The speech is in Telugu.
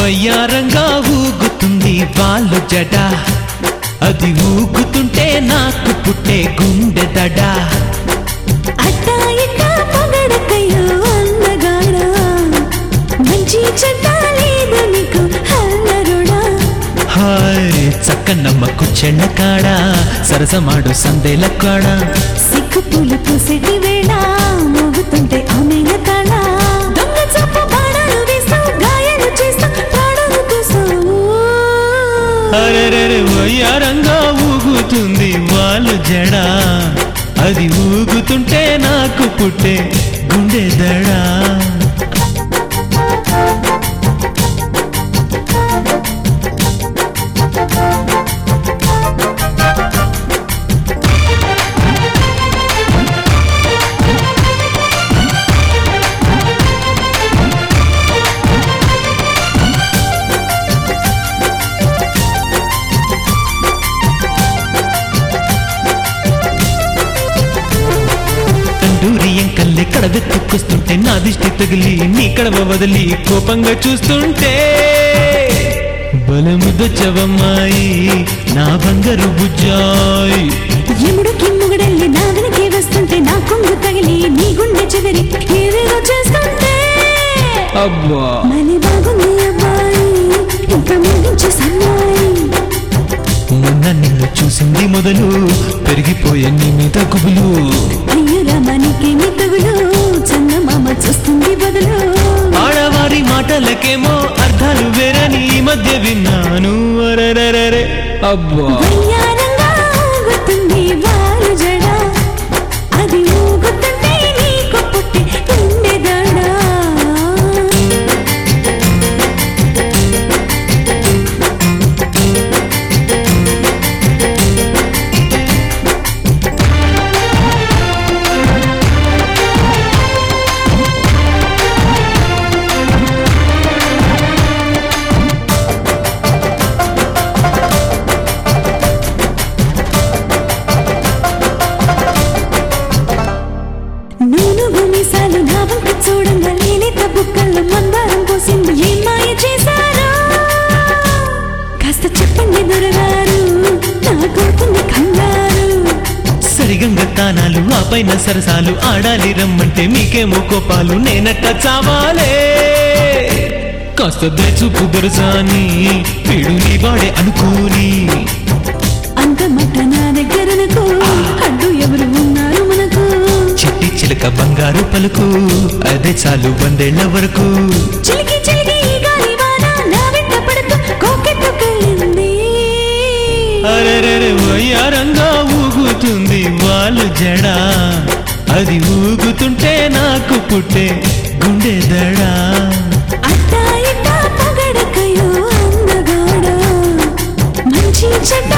వయ్యారంగా ఊగుతుంది వాళ్ళు జడ అది ఊగుతుంటే నాకు పుట్టే గుండె దడ అట్టా ఇట్టా పొగడకయ్యో అందగాడా మంచి చెడ్డ లేదు నీకు అల్లరుడా హాయ్ చక్కనమ్మకు చెన్న కాడ సరసమాడు సందేల కాడ సిగ్గు పూలు పూసేటి వేళ మోగుతుంటే ఆమెల తాళ దొంగ చూపు బాణాలు వేస్తావు గాయాలు చేస్తావు ప్రాణాలు తీస్తావు అరెరెరె వయ్యారంగా ఊగుతుంది వాళ్ళు జడ అది ఊగుతుంటే నాకు పుట్టే గుండె దడా తండూరి ఎంకల్లే కడవెత్తుకొస్తుంటే నా దిష్టి తగిలి నీ కడవ వదిలి కోపంగా చూస్తుంటే బలముదొచ్చవమ్మాయి నా బంగారు బుజ్జాయి ఎముడు కిమ్ముగడల్లి నా వెనకే వస్తుంటే నా కొంగు తగిలి నీ గుండె చెదిరి ఏదేదో చేస్తుంటే అబ్బా మళ్ళీ బాగుంది అబ్బాయి ఇంకా ముగించే సన్నాయి మొన్న నిన్ను చూసింది మొదలు పెరిగిపోయే నీ మీద గుబులు అయ్యో రామానికేమి తగులు చందమామ చూస్తుంది బదులు ఆడవారి మాటలకేమో అర్థాలు వేరని ఈ మధ్య విన్నాను అరెరెరెరె అబ్బా వయ్యారంగా ఊగుతుంది వారు జడ అది ఊగుతుంటే నీకు పుట్టి ఉండేదాడా నూను భూమిసాలు నా వంక చూడంగా లేలేత బుక్కల్లో మందారం పోసింది ఏం మాయ చేశారా కాస్త చెప్పండి దొరగారు నా కొడుకుంది కంగారు సరిగంగ తానాలు ఆ పైన సరసాలు ఆడాలి రమ్మంటే మీకేమో కోపాలు నేనట్ట చావాలే కాస్త దయచూపు దొరసాని వీడు నీ వాడే అనుకోని అంత మట్ట నా దగ్గరనకు అడ్డు ఎవరు ఉన్నారు మనకు చిట్టి చిలక బంగారు పలుకు అదే చాలు వందేళ్ల వరకు చిలికి చిలికి ఈ గాలి వాన నా వెంట పడుతూ కోకెత్తుకెళ్ళింది అరెరెరె వయ్యారంగా ఊగుతుంది వాళ్ళు జడ అది ఊగుతుంటే నాకు పుట్టే గుండె దడా అట్టా ఇట్టా పొగడకయో అందగాడా మంచి చెడ్డ